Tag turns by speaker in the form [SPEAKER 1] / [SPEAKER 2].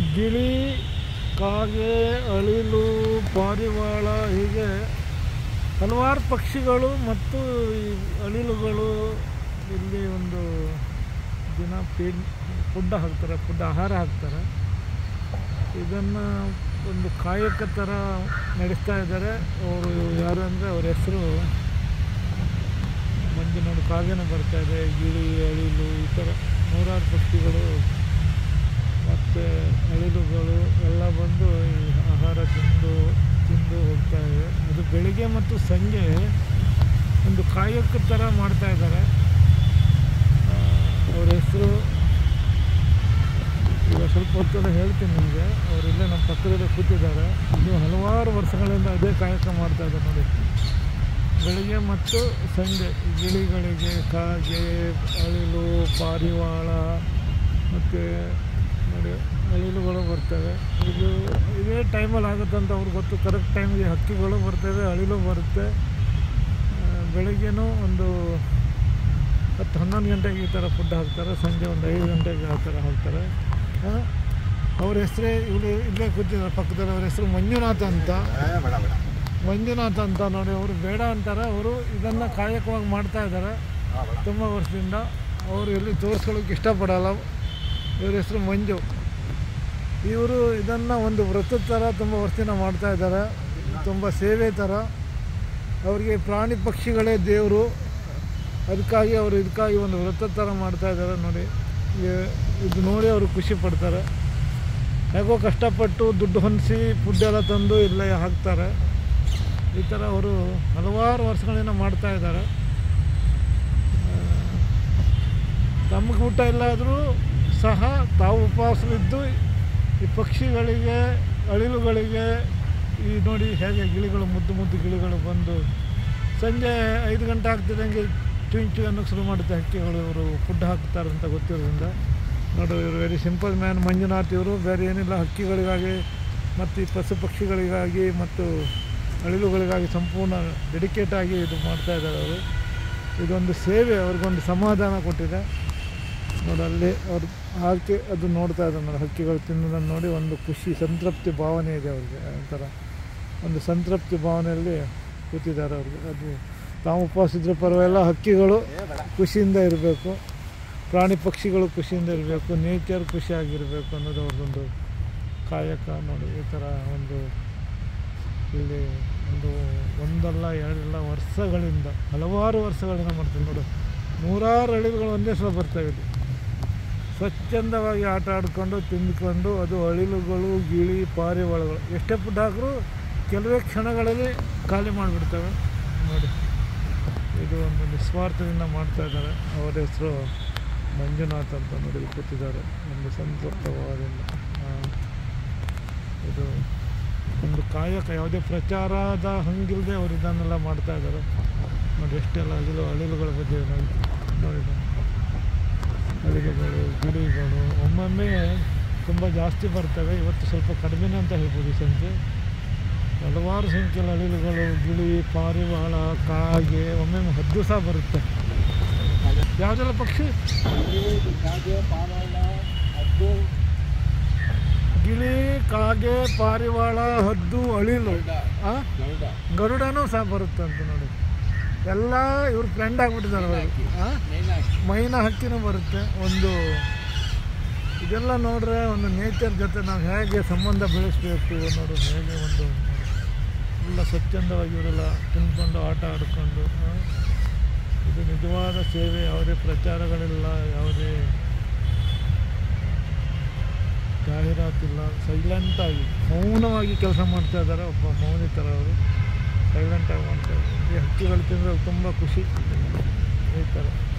[SPEAKER 1] ಗಿಳಿ ಕಾಗೆ ಅಳಿಲು ಪಾರಿವಾಳ ಹೀಗೆ ಹಲವಾರು ಪಕ್ಷಿಗಳು ಮತ್ತು ಈ ಅಳಿಲುಗಳು ಇಲ್ಲಿ ಒಂದು ದಿನ ಫೀಡ್ ಫುಡ್ ಹಾಕ್ತಾರೆ ಫುಡ್ ಆಹಾರ ಹಾಕ್ತಾರೆ ಇದನ್ನು ಒಂದು ಕಾಯಕ ಥರ ನಡೆಸ್ತಾ ಇದ್ದಾರೆ ಅವರು ಯಾರು ಅಂದರೆ ಅವ್ರ ಹೆಸರು ಮಂಜಿನೋಡು ಕಾಗೆನೂ ಬರ್ತಾ ಇದೆ ಗಿಳಿ ಅಳಿಲು ಈ ಥರ ನೂರಾರು ಪಕ್ಷಿಗಳು ಮತ್ತು ಅಳಿಲುಗಳು ಎಲ್ಲ ಬಂದು ಈ ಆಹಾರ ತಿಂದು ತಿಂದು ಹೋಗ್ತಾ ಇವೆ ಅದು ಬೆಳಿಗ್ಗೆ ಮತ್ತು ಸಂಜೆ ಒಂದು ಕಾಯಕ ಥರ ಮಾಡ್ತಾ ಇದ್ದಾರೆ ಆ, ಅವ್ರ ಹೆಸರು ಈಗ ಸ್ವಲ್ಪ ಹೊತ್ತಲ್ಲಿ ಹೇಳ್ತೀನಿ ನಿಮಗೆ ಅವರು ಇಲ್ಲೇ ನಮ್ಮ ಪಕ್ಕದಲ್ಲೇ ಕೂತಿದ್ದಾರೆ ಇದು ಹಲವಾರು ವರ್ಷಗಳಿಂದ ಅದೇ ಕಾಯಕ ಮಾಡ್ತಾ ಇದ್ದಾರೆ ನೋಡಿ ಬೆಳಿಗ್ಗೆ ಮತ್ತು ಸಂಜೆ ಗಿಳಿಗಳಿಗೆ ಕಾಗೆ ಅಳಿಲು ಪಾರಿವಾಳ ಮತ್ತು ನೋಡಿ ಅಳಿಲುಗಳು ಬರ್ತವೆ ಇದು ಇದೇ ಟೈಮಲ್ಲಿ ಆಗುತ್ತೆ ಅಂತ ಅವ್ರಿಗೆ ಗೊತ್ತು ಕರೆಕ್ಟ್ ಟೈಮ್ಗೆ ಹಕ್ಕಿಗಳು ಬರ್ತವೆ ಅಳಿಲು ಬರುತ್ತೆ ಆ, ಬೆಳಿಗ್ಗೆನೂ ಒಂದು ಹತ್ತು ಹನ್ನೊಂದು ಗಂಟೆಗೆ ಈ ಥರ ಫುಡ್ ಹಾಕ್ತಾರೆ ಸಂಜೆ ಒಂದು ಐದು ಗಂಟೆಗೆ ಆ ಥರ ಹಾಕ್ತಾರೆ ಆ, ಅವ್ರ ಹೆಸರೇ ಇಲ್ಲಿ ಇಲ್ಲೇ ಕೂತಿದ್ದಾರೆ ಪಕ್ಕದಲ್ಲಿ ಅವ್ರ ಹೆಸರು ಮಂಜುನಾಥ್ ಅಂತ
[SPEAKER 2] ಬೇಡ ಬೇಡ
[SPEAKER 1] ಮಂಜುನಾಥ್ ಅಂತ ನೋಡಿ ಅವರು ಬೇಡ ಅಂತಾರೆ ಅವರು ಇದನ್ನು ಕಾಯಕವಾಗಿ ಮಾಡ್ತಾ ಇದ್ದಾರೆ
[SPEAKER 2] ಹಾಂ ಬೇಡ
[SPEAKER 1] ತುಂಬ ವರ್ಷದಿಂದ ಅವರು ಎಲ್ಲಿ ತೋರಿಸ್ಕೊಳ್ಳೋಕೆ ಇಷ್ಟಪಡಲ್ಲ ಇವ್ರ ಹೆಸರು ಮಂಜು ಇವರು ಇದನ್ನು ಒಂದು ವೃತ್ತದ ಥರ ತುಂಬ ವರ್ಷದಿಂದ ಮಾಡ್ತಾ ಇದ್ದಾರೆ ತುಂಬ ಸೇವೆ ಥರ ಅವರಿಗೆ ಪ್ರಾಣಿ ಪಕ್ಷಿಗಳೇ ದೇವರು ಅದಕ್ಕಾಗಿ ಅವರು ಇದಕ್ಕಾಗಿ ಒಂದು ವೃತ್ತದ ಥರ ಮಾಡ್ತಾ ಇದ್ದಾರೆ ನೋಡಿ ಇ- ಇದು ನೋಡಿ ಅವರು ಖುಷಿ ಪಡ್ತಾರೆ ಹೇಗೋ ಕಷ್ಟಪಟ್ಟು ದುಡ್ಡು ಹೊಂದಿಸಿ ಫುಡ್ ಎಲ್ಲ ತಂದು ಇಲ್ಲೇ ಹಾಕ್ತಾರೆ ಈ ಥರ ಅವರು ಹಲವಾರು ವರ್ಷಗಳಿಂದ ಮಾಡ್ತಾ ಇದ್ದಾರೆ ತಮಗೆ ಊಟ ಇಲ್ಲಾದರೂ ಸಹ ತಾವು ಉಪವಾಸವಿದ್ದು ಈ ಪಕ್ಷಿಗಳಿಗೆ ಅಳಿಲುಗಳಿಗೆ ಈ ನೋಡಿ ಹೇಗೆ ಗಿಳಿಗಳು ಮುದ್ದು ಮುದ್ದು ಗಿಳಿಗಳು ಬಂದು ಸಂಜೆ ಐದು ಗಂಟೆ ಆಗ್ತಿದ್ದಂಗೆ ಚುಂಚ್ ಚು ಅನ್ನೋಕ್ಕೆ ಶುರು ಮಾಡುತ್ತೆ ಹಕ್ಕಿಗಳು ಇವರು ಫುಡ್ ಹಾಕ್ತಾರೆ ಅಂತ ಗೊತ್ತಿರೋದ್ರಿಂದ ನೋಡಿ ಇವರು ವೆರಿ ಸಿಂಪಲ್ ಮ್ಯಾನ್ ಮಂಜುನಾಥ್ ಇವರು ಬೇರೆ ಏನಿಲ್ಲ ಹಕ್ಕಿಗಳಿಗಾಗಿ ಮತ್ತು ಈ ಪಶು ಪಕ್ಷಿಗಳಿಗಾಗಿ ಮತ್ತು ಅಳಿಲುಗಳಿಗಾಗಿ ಸಂಪೂರ್ಣ ಡೆಡಿಕೇಟ್ ಆಗಿ ಇದು ಮಾಡ್ತಾ ಇದ್ದಾರೆ ಅವರು ಇದೊಂದು ಸೇವೆ ಅವ್ರಿಗೊಂದು ಸಮಾಧಾನ ಕೊಟ್ಟಿದೆ ನೋಡಿ ಅಲ್ಲಿ ಅವ್ರು ಹಾಕಿ ಅದು ನೋಡ್ತಾ ಇದ್ದಾರೆ ನೋಡಿ ಹಕ್ಕಿಗಳು ತಿನ್ನೋದನ್ನು ನೋಡಿ ಒಂದು ಖುಷಿ ಸಂತೃಪ್ತಿ ಭಾವನೆ ಇದೆ ಅವ್ರಿಗೆ ಒಂಥರ ಒಂದು ಸಂತೃಪ್ತಿ ಭಾವನೆಯಲ್ಲಿ ಕೂತಿದ್ದಾರೆ ಅವ್ರಿಗೆ ಅದು ತಾವು ಉಪವಾಸ ಇದ್ರೆ ಪರವಾಗಿಲ್ಲ ಹಕ್ಕಿಗಳು
[SPEAKER 2] ಏ ಬೇಡ
[SPEAKER 1] ಖುಷಿಯಿಂದ ಇರಬೇಕು ಪ್ರಾಣಿ ಪಕ್ಷಿಗಳು ಖುಷಿಯಿಂದ ಇರಬೇಕು ನೇಚರ್ ಖುಷಿಯಾಗಿರಬೇಕು ಅನ್ನೋದು ಅವ್ರದ್ದೊಂದು ಕಾಯಕ ನೋಡಿ ಈ ಥರ ಒಂದು ಇಲ್ಲಿ ಒಂದು ಒಂದಲ್ಲ ಎರಡಲ್ಲ ವರ್ಷಗಳಿಂದ ಹಲವಾರು ವರ್ಷಗಳಿಂದ ಮಾಡ್ತೀವಿ ನೋಡು ನೂರಾರು ಅಳಿಲುಗಳು ಒಂದೇ ಸಲ ಬರ್ತವೆ ಇಲ್ಲಿ ಸ್ವಚ್ಛಂದವಾಗಿ ಆಟ ಆಡ್ಕೊಂಡು ತಿಂದ್ಕೊಂಡು ಅದು ಅಳಿಲುಗಳು ಗಿಳಿ ಪಾರಿವಾಳಗಳು ಎಷ್ಟೇ ಫುಡ್ ಹಾಕಿದ್ರು ಕೆಲವೇ ಕ್ಷಣಗಳಲ್ಲಿ ಖಾಲಿ ಮಾಡಿಬಿಡ್ತವೆ ನೋಡಿ ಇದು ಒಂದು ನಿಸ್ವಾರ್ಥದಿಂದ ಮಾಡ್ತಾ ಇದ್ದಾರೆ ಅವರ ಹೆಸರು ಮಂಜುನಾಥ್ ಅಂತ ನೋಡಿ ಇಲ್ಲಿ ಕೂತಿದ್ದಾರೆ ಒಂದು ಸಂತೃಪ್ತವಾದಿಂದ ಆ, ಇದು ಒಂದು ಕಾಯಕ ಯಾವುದೇ ಪ್ರಚಾರದ ಹಂಗಿಲ್ಲದೆ ಅವರು ಇದನ್ನೆಲ್ಲ ಮಾಡ್ತಾ ಇದ್ದಾರೆ ನೋಡಿ ಎಷ್ಟೆಲ್ಲ ಅಳಿಲು ಅಳಿಲುಗಳ ಬಗ್ಗೆ ನೋಡಿ ನೋಡಿ ನೋಡಿ. ಅಳಿಲುಗಳು ಗಿಳಿಗಳು ಒಮ್ಮೊಮ್ಮೆ ತುಂಬ ಜಾಸ್ತಿ ಬರ್ತವೆ ಇವತ್ತು ಸ್ವಲ್ಪ ಕಡಿಮೆನೇ ಅಂತ ಹೇಳ್ಬೋದು ಈ ಸಂಖ್ಯೆ ಹಲವಾರು ಸಂಖ್ಯೆಯಲ್ಲಿ ಅಳಿಲುಗಳು ಗಿಳಿ ಪಾರಿವಾಳ ಕಾಗೆ ಒಮ್ಮೊಮ್ಮೆ ಹದ್ದು ಸಹ ಬರುತ್ತೆ ಯಾವುದೆಲ್ಲ ಪಕ್ಷಿ
[SPEAKER 2] ಕಾಗೆ ಪಾರಾಳ ಹದ್ದು
[SPEAKER 1] ಗಿಳಿ ಕಾಗೆ ಪಾರಿವಾಳ ಹದ್ದು ಅಳಿಲು
[SPEAKER 2] ಗರುಡ
[SPEAKER 1] ಆ?
[SPEAKER 2] ಗರುಡ
[SPEAKER 1] ಗರುಡನೂ ಸಹ ಬರುತ್ತೆ ಅಂತ ನೋಡಿ ಎಲ್ಲ ಇವ್ರು ಫ್ರೆಂಡ್ ಆಗಿಬಿಟ್ಟಿದ್ದಾರೆ ಅವರು ಆ?
[SPEAKER 2] ಮೈನಾಕಿ
[SPEAKER 1] ಮೈನ ಹಕ್ಕಿನೂ ಬರುತ್ತೆ ಒಂದು ಇದೆಲ್ಲ ನೋಡ್ರೆ ಒಂದು ನೇಚರ್ ಜೊತೆ ನಾವು ಹೇಗೆ ಸಂಬಂಧ ಬೆಳೆಸ್ಬೇಕು ಅನ್ನೋದು ಹೇಗೆ ಒಂದು ಎಲ್ಲ ಸ್ವಚ್ಛಂದವಾಗಿ ಇವರೆಲ್ಲ ತಿನ್ಕೊಂಡು ಆಟ ಆಡ್ಕೊಂಡು ಆ, ಇದು ನಿಜವಾದ ಸೇವೆ ಯಾವುದೇ ಪ್ರಚಾರಗಳಿಲ್ಲ ಯಾವುದೇ ಜಾಹೀರಾತಿಲ್ಲ ಸೈಲೆಂಟಾಗಿ ಮೌನವಾಗಿ ಕೆಲಸ ಮಾಡ್ತಾ ಇದ್ದಾರೆ ಒಬ್ಬ ಮೌನಿ ಥರ ಅವರು ಸೈಲೆಂಟಾಗಿ ಮಾಡ್ತಾ ಇದ್ದಾರೆ ಈ ಹಕ್ಕಿಗಳು ತಿಂದರೆ ತುಂಬ ಖುಷಿ ಈ ಥರ